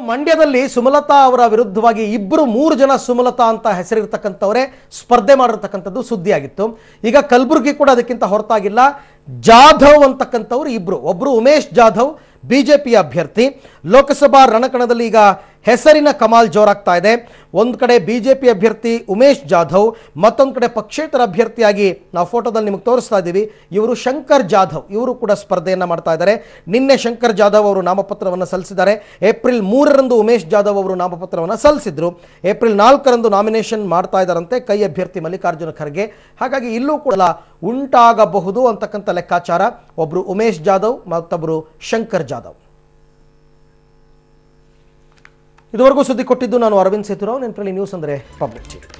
ಮಂಡ್ಯದಲ್ಲಿ ಸುಮಲತಾ ಅವರ ವಿರುದ್ಧವಾಗಿ ಇಬ್ಬರು ಮೂರು ಜನ ಸುಮಲತಾ ಅಂತ ಹೆಸರಿರ್ತಕ್ಕಂಥವರೇ ಸ್ಪರ್ಧೆ ಮಾಡಿರ್ತಕ್ಕಂಥದ್ದು ಸುದ್ದಿಯಾಗಿತ್ತು ಈಗ ಕಲಬುರಗಿ ಕೂಡ ಅದಕ್ಕಿಂತ ಹೊರತಾಗಿಲ್ಲ ಜಾಧವ್ ಅಂತಕ್ಕಂಥವ್ರು ಇಬ್ರು ಒಬ್ರು ಉಮೇಶ್ ಜಾಧವ್ ಬಿಜೆಪಿ ಅಭ್ಯರ್ಥಿ ಲೋಕಸಭಾ ರಣಕಣದಲ್ಲಿ ಈಗ ಹೆಸರಿನ ಕಮಾಲ್ ಜೋರಾಗ್ತಾ ಇದೆ ಒಂದು ಕಡೆ ಬಿಜೆಪಿ ಅಭ್ಯರ್ಥಿ ಉಮೇಶ್ ಜಾಧವ್ ಮತ್ತೊಂದು ಕಡೆ ಪಕ್ಷೇತರ ಅಭ್ಯರ್ಥಿಯಾಗಿ ನಾವು ಫೋಟೋದಲ್ಲಿ ನಿಮಗೆ ತೋರಿಸ್ತಾ ಇದ್ದೀವಿ ಇವರು ಶಂಕರ್ ಜಾಧವ್ ಇವರು ಕೂಡ ಸ್ಪರ್ಧೆಯನ್ನು ಮಾಡ್ತಾ ಇದ್ದಾರೆ ನಿನ್ನೆ ಶಂಕರ್ ಜಾಧವ್ ಅವರು ನಾಮಪತ್ರವನ್ನು ಸಲ್ಲಿಸಿದ್ದಾರೆ ಏಪ್ರಿಲ್ ಮೂರರಂದು ಉಮೇಶ್ ಜಾಧವ್ ಅವರು ನಾಮಪತ್ರವನ್ನು ಸಲ್ಲಿಸಿದ್ರು ಏಪ್ರಿಲ್ ನಾಲ್ಕರಂದು ನಾಮಿನೇಷನ್ ಮಾಡ್ತಾ ಇದ್ದಾರಂತೆ ಕೈ ಅಭ್ಯರ್ಥಿ ಮಲ್ಲಿಕಾರ್ಜುನ ಖರ್ಗೆ ಹಾಗಾಗಿ ಇಲ್ಲೂ ಕೂಡ ಉಂಟಾಗಬಹುದು ಅಂತಕ್ಕಂಥ ಲೆಕ್ಕಾಚಾರ ಒಬ್ಬರು ಉಮೇಶ್ ಜಾಧವ್ ಮತ್ತೊಬ್ಬರು ಶಂಕರ್ ಜಾಧವ್ ಇದುವರೆಗೂ ಸುದ್ದಿ ಕೊಟ್ಟಿದ್ದು ನಾನು ಅರವಿಂದ್ ಸೇತುರಾವ್ ನೆನಪಲ್ಲಿ ನ್ಯೂಸ್ ಅಂದರೆ ಪಬ್ಲಿಕ್ ಟಿವಿ